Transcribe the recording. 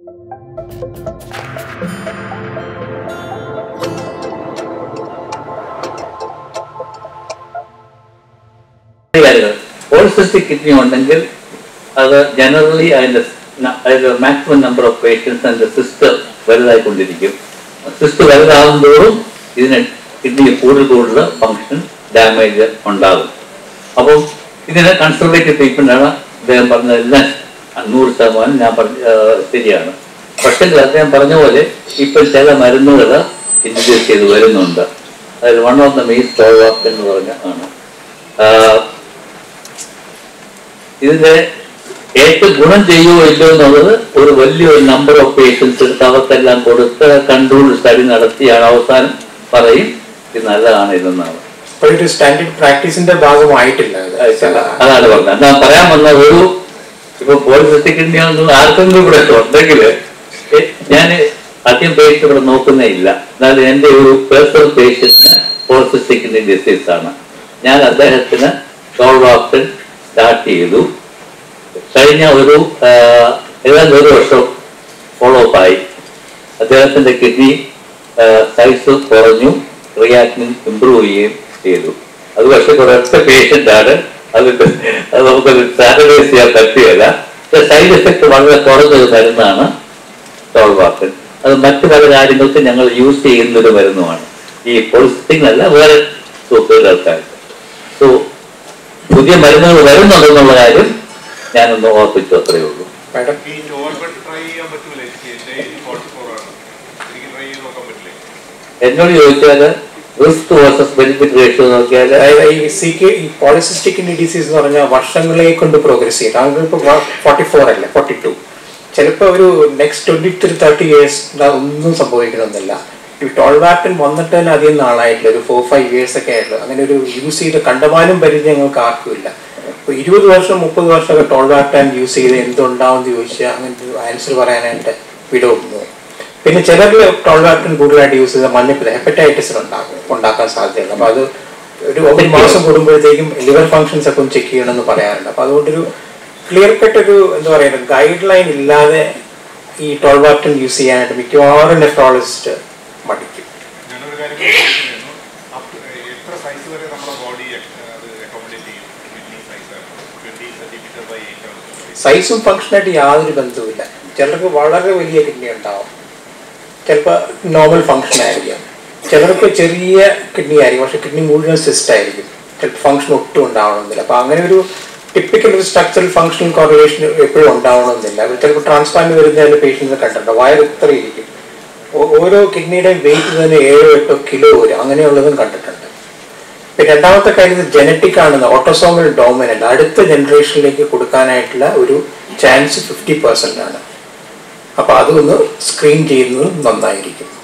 കാര്യങ്ങൾ polycystic kidney ഉണ്ടെങ്കിൽ അത് ജനറലി അതിന്റെ ന- അതിന്റെ മാക്സിമം നമ്പർ ഓഫ് പേഷ്യൻസ് അതിന്റെ സിസ്റ്റ് വലുതായിക്കൊണ്ടിരിക്കും സിസ്റ്റ് വലുതാകുമ്പോഴും ഇതിന് കിഡ്നി കൂടുതൽ കൂടുതൽ ഫങ്ഷൻ ഡാമേജ് ഉണ്ടാകും അപ്പം ഇതിന് കൺസർവേറ്റീവ് ട്രീറ്റ്മെന്റ് ആണ് അദ്ദേഹം പറഞ്ഞതെല്ലാം നൂറ് ശതമാനം ഞാൻ പറഞ്ഞ ആ, ശരിയാണ് പക്ഷേ അദ്ദേഹം പറഞ്ഞ പോലെ ഇപ്പം ചില മരുന്നുകൾ ഇൻട്രൊഡ്യൂസ് ചെയ്ത് വരുന്നുണ്ട് അതിൽ വൺ ഓഫ് ദ മെയിൻ സ്റ്റോവാക്ക് എന്ന് പറഞ്ഞ ആണ് ആ, ഇതിന്റെ ഏറ്റവും ഗുണം ചെയ്യുമോ ഇല്ലയോ എന്നുള്ളത് ഒരു വലിയൊരു നമ്പർ ഓഫ് പേഷ്യൻസ് എടുത്ത് അവർക്കെല്ലാം കൊടുത്ത് കൺട്രോൾ സ്റ്റഡി നടത്തിയാണ് അവസാനം പറയും ഇത് നല്ലതാണ് ഇതെന്നാണ് അപ്പോൾ ഒരു സ്റ്റാൻഡേർഡ് പ്രാക്ടീസിന്റെ ഭാഗമായിട്ടില്ല ഇത്. അതാണ് പറഞ്ഞത് ഞാൻ പറയാൻ വന്ന ഒരു ഇപ്പൊ പോളിസിസ്റ്റിക് ഒന്നും ആർക്കെങ്കിലും ഇവിടെ ഉണ്ടെങ്കിൽ ഞാൻ ആദ്യം പേഷ്യന്റ് ഇവിടെ നോക്കുന്നേ ഇല്ല എന്നാൽ എന്റെ ഒരു പേഴ്സണൽ പേഷ്യന്റിന് പോളിസിസ്റ്റിക് ഡിസീസ് ആണ് ഞാൻ അദ്ദേഹത്തിന് ടോൾവാക്സിൻ സ്റ്റാർട്ട് ചെയ്തു കഴിഞ്ഞ ഒരു ആ, ഏതാണ്ട് ഒരു വർഷം ഫോളോ അപ്പ് ആയി അദ്ദേഹത്തിന്റെ കിഡ്നി സൈസ് കുറഞ്ഞു റിയാക്ടിൻ ഇമ്പ്രൂവ് ചെയ്യുകയും ചെയ്തു അത് പക്ഷെ ഒരൊറ്റ പേഷ്യന്റ് ആണ് അത് അത് നമുക്കത് സാനിറ്റൈസ് ചെയ്യാൻ പറ്റുകയില്ല സൈഡ് എഫക്ട് വളരെ കുറഞ്ഞൊരു മരുന്നാണ് ടോൾവാക്കൻ അത് മറ്റു പല കാര്യങ്ങൾക്ക് ഞങ്ങൾ യൂസ് ചെയ്യുന്ന ഒരു മരുന്നുമാണ് ഈ പോളിസ്റ്റിക് അല്ല വേറെ സൂപ്പുകൾക്കായിട്ട് സോ പുതിയ മരുന്നുകൾ വരുന്നുണ്ടെന്നുള്ള കാര്യം ഞാനൊന്ന് ഓർപ്പിച്ചു അത്രയേ ഉള്ളൂ മാഡം ഈ നോർമൽ ട്രൈ ചെയ്യാൻ പറ്റൂല എനിക്ക് എന്റെ ഫോർട്ടി ഫോർ ആണ് എനിക്ക് ട്രൈ ചെയ്ത് നോക്കാൻ പറ്റില്ലേ എന്നോട് ചോദിച്ചാല് റിസ്ക് വേഴ്സസ് ബെനിഫിറ്റ് റേഷ്യോ നോക്കിയാൽ അതായത് ഈ സി കെ ഈ പോളിസിസ്റ്റിക് കിഡ്നി ഡിസീസ് എന്ന് പറഞ്ഞാൽ വർഷങ്ങളെ കൊണ്ട് പ്രോഗ്രസ് ചെയ്യും താങ്കൾ ഇപ്പോൾ ഫോർട്ടി ഫോർ അല്ലേ ഫോർട്ടി ടു ചിലപ്പോൾ ഒരു next twenty three thirty years ഒന്നും സംഭവിക്കണമെന്നില്ല ഈ ടോൾവാക്ടൻ വന്നിട്ട് തന്നെ അധികം നാളായിട്ടില്ല ഒരു ഫോർ ഫൈവ് ഇയേഴ്സ് ഒക്കെ ആയിട്ടുള്ളൂ അങ്ങനെ ഒരു യൂസ് ചെയ്ത് കണ്ടമാനം പരിചയം ഞങ്ങൾക്ക് ആർക്കുമില്ല ഇപ്പോൾ ഇരുപത് വർഷം മുപ്പത് വർഷമൊക്കെ ടോൾവാക്ടൻ യൂസ് ചെയ്ത് എന്തുണ്ടാവും എന്ന് ചോദിച്ചാൽ അങ്ങനത്തെ ഒരു ആൻസർ പറയാനായിട്ട് വിടുന്നു പിന്നെ ചിലരിൽ ടോൾവാക്ടൻ കൂടുതലായിട്ട് യൂസ് ചെയ്ത മഞ്ഞപ്പിത്ത ഹെപ്പറ്റൈറ്റിസ് ഉണ്ടാക്കും ഉണ്ടാക്കാൻ സാധ്യതയുണ്ട് അപ്പൊ അത് ഒരു ഒരു മാസം കൂടുമ്പോഴത്തേക്കും ലിവർ ഫങ്ഷൻസ് ഒക്കെ ഒന്ന് ചെക്ക് ചെയ്യണമെന്ന് പറയാറുണ്ട് അപ്പൊ അതുകൊണ്ടൊരു ക്ലിയർ കട്ട് ഒരു എന്താ പറയുക ഗൈഡ് ലൈൻ ഇല്ലാതെ ഈ ടോൾവാക്ടൻ യൂസ് ചെയ്യാനായിട്ട് മിക്കവാറും നെഫ്രോളജിസ്റ്റ് മടിക്കും ഞാനൊരു കാര്യം ചോദിച്ചിരുന്നു. അപ്പ് എത്ര സൈസ് വരെ നമ്മുടെ ബോഡി അത് അക്കോമഡേറ്റ് ചെയ്യും kidney size twenty centimetre by eight ആണ് സൈസും ഫങ്ഷനായിട്ട് യാതൊരു ബന്ധവുമില്ല ചിലർക്ക് വളരെ വലിയ കിഡ്നി ഉണ്ടാവും ചിലപ്പോൾ നോർമൽ ഫങ്ഷൻ ആയിരിക്കും ചിലർക്ക് ചെറിയ കിഡ്നി ആയിരിക്കും പക്ഷെ കിഡ്നി മുഴുവൻ സിസ്റ്റ് ആയിരിക്കും ചിലപ്പോൾ ഫങ്ഷൻ ഒട്ടും ഉണ്ടാവണമെന്നില്ല അപ്പോൾ അങ്ങനെ ഒരു ടിപ്പിക്കൽ ഒരു സ്ട്രക്ചറൽ ഫങ്ഷണൽ കോറിലേഷൻ എപ്പോഴും ഉണ്ടാവണമെന്നില്ല അത് ചിലപ്പോൾ ട്രാൻസ്പ്ലാന്റ് വരുന്ന പേഷ്യൻസ് കണ്ടിട്ടുണ്ട് വയർ ഇത്ര ഇരിക്കും ഓ- ഓരോ കിഡ്നിയുടെയും വെയിറ്റ് തന്നെ ഏഴോ എട്ടോ കിലോ വരും അങ്ങനെയുള്ളതും കണ്ടിട്ടുണ്ട് പിന്നെ രണ്ടാമത്തെ കാര്യം ഇത് ജനറ്റിക് ആണെന്ന് ഓട്ടോസോമൽ ഡോമിനന്റ് അടുത്ത ജനറേഷനിലേക്ക് കൊടുക്കാനായിട്ടുള്ള ഒരു ചാൻസ് ഫിഫ്റ്റി പെർസെന്റ് ആണ് അപ്പൊ അതൊന്ന് സ്ക്രീൻ ചെയ്യുന്നത് നന്നായിരിക്കും